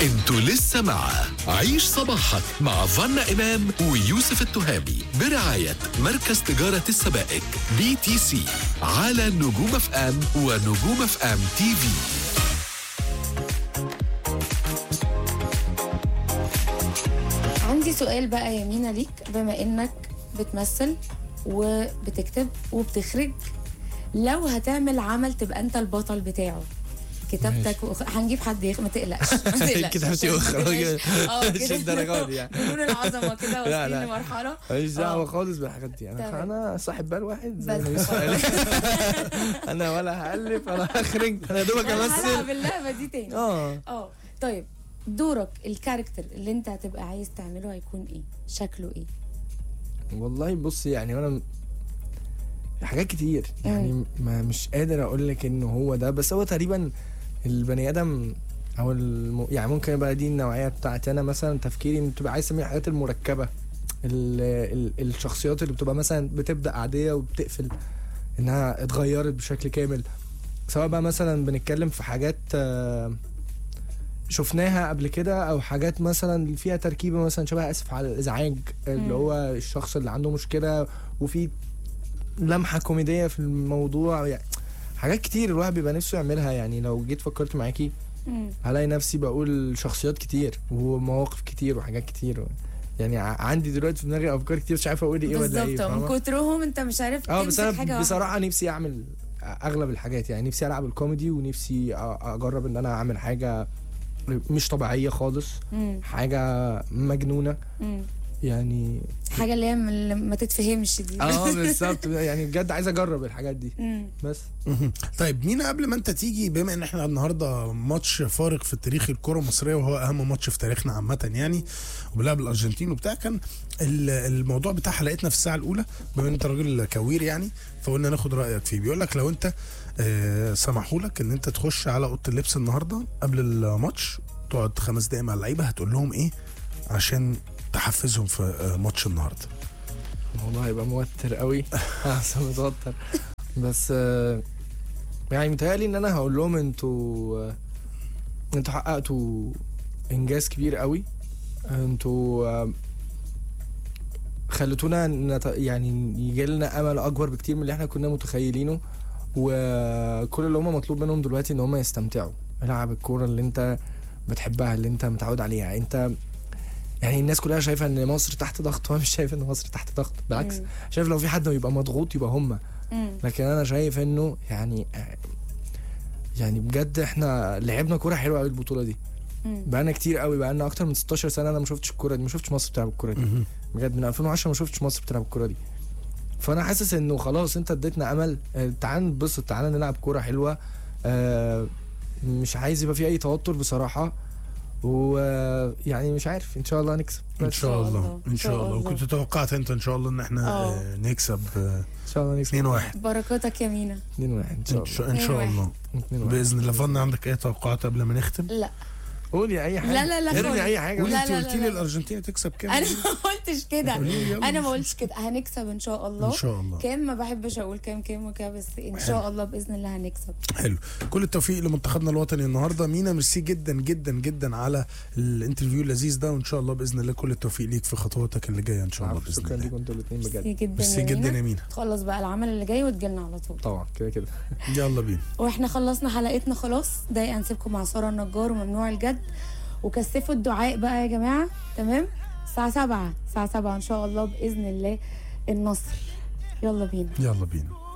انتوا لسه مع عيش صباحك مع فنا إمام ويوسف التهامي برعاية مركز تجارة السبائك بي تي سي على نجوم اف ام ونجوم اف ام تي في عندي سؤال بقى يا مينا ليك بما انك بتمثل وبتكتب وبتخرج لو هتعمل عمل تبقى انت البطل بتاعه كتابتك وخ... هنجيب حد يخ... ما تقلقش ما تقلقش كتابتي ما أخرى. تقلقش. اه مش كده الدرجات دي يعني. بدون العظمه كده لا، واصلين لا. لمرحله ماليش دعوه آه. خالص بالحاجات دي انا تمام. انا صاحب بال واحد زي بس. ما يوسف قال انا ولا هالف ولا هخرج انا يا دوبك انا هلعب امثل اللعبه دي تاني اه اه طيب دورك الكاركتر اللي انت هتبقى عايز تعمله هيكون ايه شكله ايه والله بص يعني انا حاجات كتير يعني ما مش قادر اقول لك انه هو ده بس هو تقريبا البني ادم او الم... يعني ممكن يبقى دي النوعيه بتاعتي انا مثلا تفكيري ان تبقى عايز تعمل الحاجات المركبه ال... ال... الشخصيات اللي بتبقى مثلا بتبدا عاديه وبتقفل انها اتغيرت بشكل كامل سواء بقى مثلا بنتكلم في حاجات آه، شفناها قبل كده او حاجات مثلا فيها تركيبه مثلا شبه اسف على الازعاج اللي مم. هو الشخص اللي عنده مشكله وفي لمحه كوميديه في الموضوع يعني حاجات كتير الواحد بيبقى نفسه يعملها يعني لو جيت فكرت معاكي مم. هلاقي نفسي بقول شخصيات كتير ومواقف كتير وحاجات كتير يعني ع- عندي دلوقتي في دماغي افكار كتير مش عارف اقول ايه ولا ايه بالظبط من فاهمة؟ كترهم انت مش عارف اه بس تمسك حاجه انا واحدة. بصراحه نفسي اعمل اغلب الحاجات يعني نفسي العب الكوميدي ونفسي أ- اجرب ان انا اعمل حاجه مش طبيعيه خالص مم. حاجه مجنونه مم. يعني حاجه اللي هي من- ما تتفهمش دي اه بالظبط يعني بجد عايز اجرب الحاجات دي مم. بس مهم. طيب مينا قبل ما انت تيجي بما ان احنا النهارده ماتش فارق في تاريخ الكره المصريه وهو اهم ماتش في تاريخنا عامه يعني وبنلعب الارجنتين وبتاع كان ال- الموضوع بتاع حلقتنا في الساعه الاولى بما ان انت راجل كوير يعني فقلنا ناخد رايك فيه بيقول لك لو انت آه سمحوا لك ان انت تخش على اوضه اللبس النهارده قبل الماتش تقعد خمس دقايق مع اللعيبه هتقول لهم ايه عشان تحفزهم في آه ماتش النهارده الموضوع هيبقى موتر قوي اصلا متوتر بس آه، يعني متهيألي ان انا هقول لهم انتوا آه، انتوا حققتوا انجاز كبير قوي انتوا آه، خلتونا نت... يعني يجي لنا امل اكبر بكتير من اللي احنا كنا متخيلينه وكل اللي هم مطلوب منهم دلوقتي ان هم يستمتعوا العب الكوره اللي انت بتحبها اللي انت متعود عليها انت يعني الناس كلها شايفه ان مصر تحت ضغط وانا مش شايف ان مصر تحت ضغط بالعكس مم. شايف لو في حد يبقى مضغوط يبقى هم مم. لكن انا شايف انه يعني يعني بجد احنا لعبنا كوره حلوه قوي البطوله دي مم. بقالنا كتير قوي بقالنا اكتر من 16 سنه انا ما شفتش الكوره دي ما شفتش مصر بتلعب الكوره دي مهم. بجد من 2010 ما شفتش مصر بتلعب الكوره دي فانا حاسس انه خلاص انت اديتنا امل آه، تعال نتبسط تعال نلعب كوره حلوه آه، مش عايز يبقى في اي توتر بصراحه ويعني مش عارف ان شاء الله هنكسب ان بس شاء الله ان شاء الله وكنت توقعت انت ان شاء الله ان احنا اه. آه، نكسب آه، ان شاء الله نكسب 2 1 بركاتك يا مينا 2 1 ان شاء ان الله شاء, إن شاء اتنين الله 2 1 باذن الله فضل عندك اي توقعات قبل ما نختم لا قولي اي حاجه لا، لا، لا ارمي خالص. اي حاجه قولي لا، انت لا، قلتي لا، لي لا. الارجنتين هتكسب كام انا ما قلتش كده قولي لي يلا انا ما مش قلتش كده هنكسب ان شاء الله ان شاء الله كام ما بحبش اقول كام كام وكده بس ان شاء الله باذن الله هنكسب حلو كل التوفيق لمنتخبنا الوطني النهارده مينا ميرسي جدا جدا جدا على الانترفيو اللذيذ ده وان شاء الله باذن الله كل التوفيق ليك في خطواتك اللي جايه ان شاء الله باذن شكرا الله ليكم انتوا الاثنين بجد ميرسي جدا ميرسي يا جدا مينا يا مينا تخلص بقى العمل اللي جاي وتجيلنا على طول طبعا كده كده يلا بينا واحنا خلصنا حلقتنا خلاص دقيقة هنسيبكم مع سارة النجار وممنوع الجد وكثفوا الدعاء بقى يا جماعة تمام الساعة سبعة الساعة سبعة إن شاء الله بإذن الله النصر يلا بينا يلا بينا